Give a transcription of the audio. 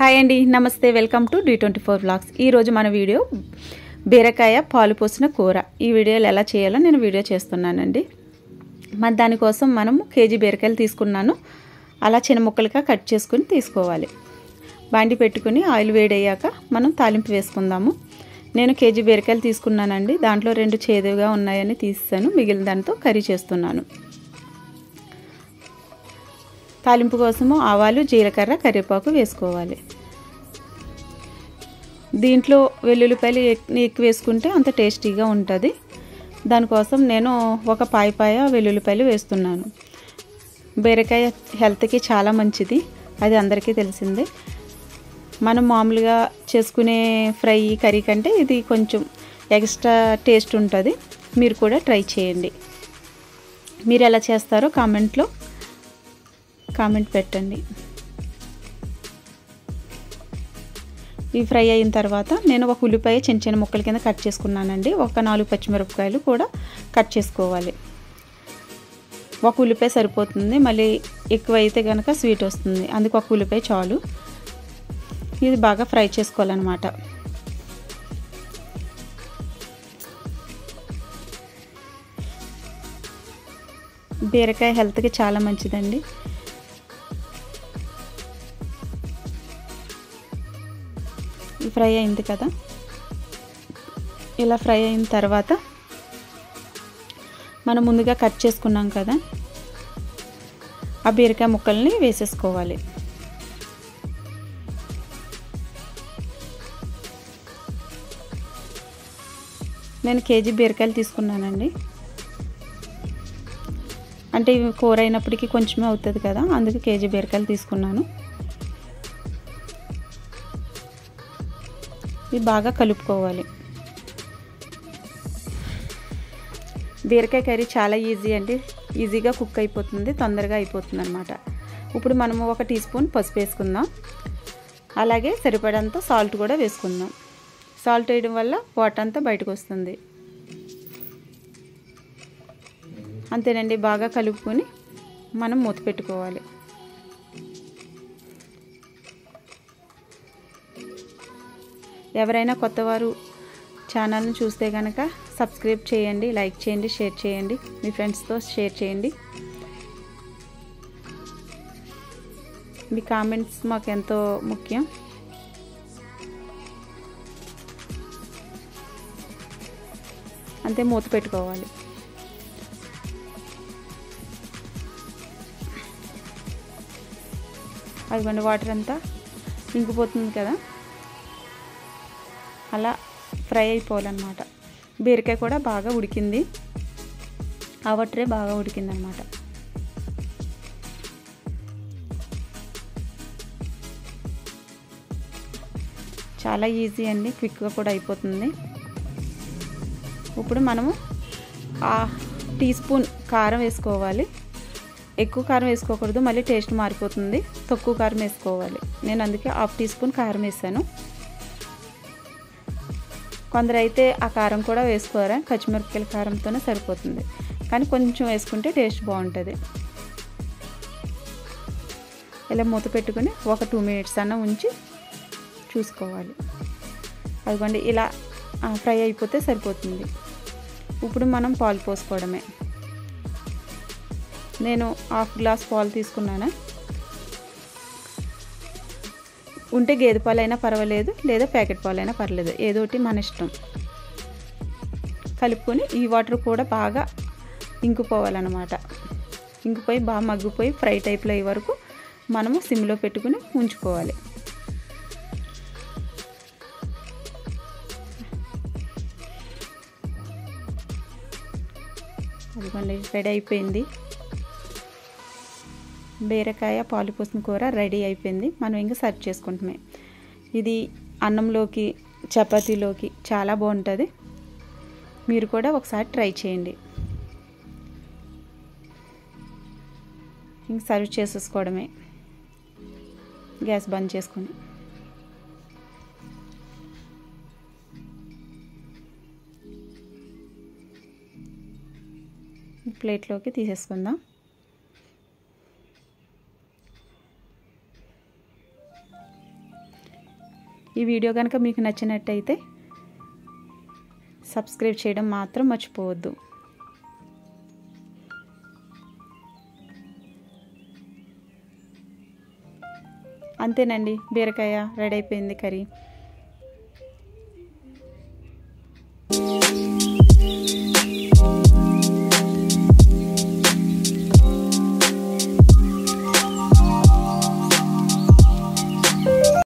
hi అండి నమస్తే welcome to the twenty four blogs ఈరోజు మన వీడియో బీరకాయ పాలు పోసిన కూర ఈ వీడియోలు ఎలా చేయాలో నేను వీడియో చేస్తున్నానండి మరి దానికోసం మనము కేజీ బీరకాయలు తీసుకున్నాను అలా చిన్న ముక్కలుగా కట్ చేసుకుని తీసుకోవాలి బాండి పెట్టుకుని ఆయిల్ వేడయ్యాక మనం తాలింపు వేసుకుందాము నేను కేజీ బీరకాయలు తీసుకున్నానండి దాంట్లో రెండు చేదుగా ఉన్నాయని తీసాను మిగిలిన దాంతో కర్రీ చేస్తున్నాను తాలింపు కోసము ఆవాలు జీలకర్ర కరివేపాకు వేసుకోవాలి దీంట్లో వెల్లుల్లిపాయలు ఎక్కువ వేసుకుంటే అంత టేస్టీగా ఉంటుంది దానికోసం నేను ఒక పాయపాయ వెల్లుల్లిపాయలు వేస్తున్నాను బీరకాయ హెల్త్కి చాలా మంచిది అది అందరికీ తెలిసిందే మనం మామూలుగా చేసుకునే ఫ్రై కర్రీ కంటే ఇది కొంచెం ఎక్స్ట్రా టేస్ట్ ఉంటుంది మీరు కూడా ట్రై చేయండి మీరు ఎలా చేస్తారో కామెంట్లో కామెంట్ పెట్టండి ఈ ఫ్రై అయిన తర్వాత నేను ఒక ఉల్లిపాయ చిన్న చిన్న ముక్కల కింద కట్ చేసుకున్నానండి ఒక నాలుగు పచ్చిమిరపకాయలు కూడా కట్ చేసుకోవాలి ఒక ఉల్లిపాయ సరిపోతుంది మళ్ళీ ఎక్కువ అయితే కనుక స్వీట్ వస్తుంది అందుకు ఒక ఉల్లిపాయ చాలు ఇది బాగా ఫ్రై చేసుకోవాలన్నమాట బీరకాయ హెల్త్కి చాలా మంచిదండి ఫ్రై అయింది కదా ఇలా ఫ్రై అయిన తర్వాత మనం ముందుగా కట్ చేసుకున్నాం కదా ఆ బీరకాయ ముక్కల్ని వేసేసుకోవాలి నేను కేజీ బీరకాయలు తీసుకున్నానండి అంటే ఇవి కూర అయినప్పటికీ కొంచెమే అవుతుంది కదా అందుకే కేజీ బీరకాయలు తీసుకున్నాను ఇది బాగా కలుపుకోవాలి బీరకాయ కర్రీ చాలా ఈజీ అండి ఈజీగా కుక్ అయిపోతుంది తొందరగా అయిపోతుంది అనమాట ఇప్పుడు మనము ఒక టీ స్పూన్ పసుపు వేసుకుందాం అలాగే సరిపడంత సాల్ట్ కూడా వేసుకుందాం సాల్ట్ వేయడం వల్ల వాటర్ అంతా బయటకు వస్తుంది అంతేనండి బాగా కలుపుకొని మనం మూత పెట్టుకోవాలి ఎవరైనా కొత్తవారు ఛానల్ని చూస్తే కనుక సబ్స్క్రైబ్ చేయండి లైక్ చేయండి షేర్ చేయండి మీ ఫ్రెండ్స్తో షేర్ చేయండి మీ కామెంట్స్ మాకు ఎంతో ముఖ్యం అంతే మూత పెట్టుకోవాలి అదిగోండి వాటర్ అంతా ఇంకిపోతుంది కదా అలా ఫ్రై అయిపోవాలన్నమాట బీరకాయ కూడా బాగా ఉడికింది ఆ వాటరే బాగా ఉడికింది అనమాట చాలా ఈజీ అండి క్విక్గా కూడా అయిపోతుంది ఇప్పుడు మనము ఆ టీ స్పూన్ కారం వేసుకోవాలి ఎక్కువ కారం వేసుకోకూడదు మళ్ళీ టేస్ట్ మారిపోతుంది తక్కువ కారం వేసుకోవాలి నేను అందుకే హాఫ్ టీ స్పూన్ కారం వేసాను కొందరు అయితే ఆ కారం కూడా వేసుకోరా పచ్చిమిరపకాయల కారంతోనే సరిపోతుంది కానీ కొంచెం వేసుకుంటే టేస్ట్ బాగుంటుంది ఇలా మూత పెట్టుకుని ఒక టూ మినిట్స్ అన్న ఉంచి చూసుకోవాలి అదిగోండి ఇలా ఫ్రై అయిపోతే సరిపోతుంది ఇప్పుడు మనం పాలు పోసుకోవడమే నేను హాఫ్ గ్లాస్ పాలు తీసుకున్నాను ఉంటే గేదె పాలు అయినా పర్వాలేదు లేదా ప్యాకెట్ పాలు అయినా పర్లేదు ఏదోటి మన ఇష్టం కలుపుకొని ఈ వాటర్ కూడా బాగా ఇంకిపోవాలన్నమాట ఇంకిపోయి బాగా మగ్గిపోయి ఫ్రై టైప్లో అయ్యే వరకు మనము సిమ్లో పెట్టుకుని ఉంచుకోవాలి అదిగోండి రెడీ అయిపోయింది బీరకాయ పాలు పోసిన కూర రెడీ అయిపోయింది మనం ఇంకా సర్వ్ చేసుకుంటామే ఇది అన్నంలోకి చపాతీలోకి చాలా బాగుంటుంది మీరు కూడా ఒకసారి ట్రై చేయండి ఇంక సర్వ్ చేసేసుకోవడమే గ్యాస్ బంద్ చేసుకొని ప్లేట్లోకి తీసేసుకుందాం ఈ వీడియో కనుక మీకు నచ్చినట్టయితే సబ్స్క్రైబ్ చేయడం మాత్రం మర్చిపోవద్దు అంతేనండి బీరకాయ రెడీ అయిపోయింది కర్రీ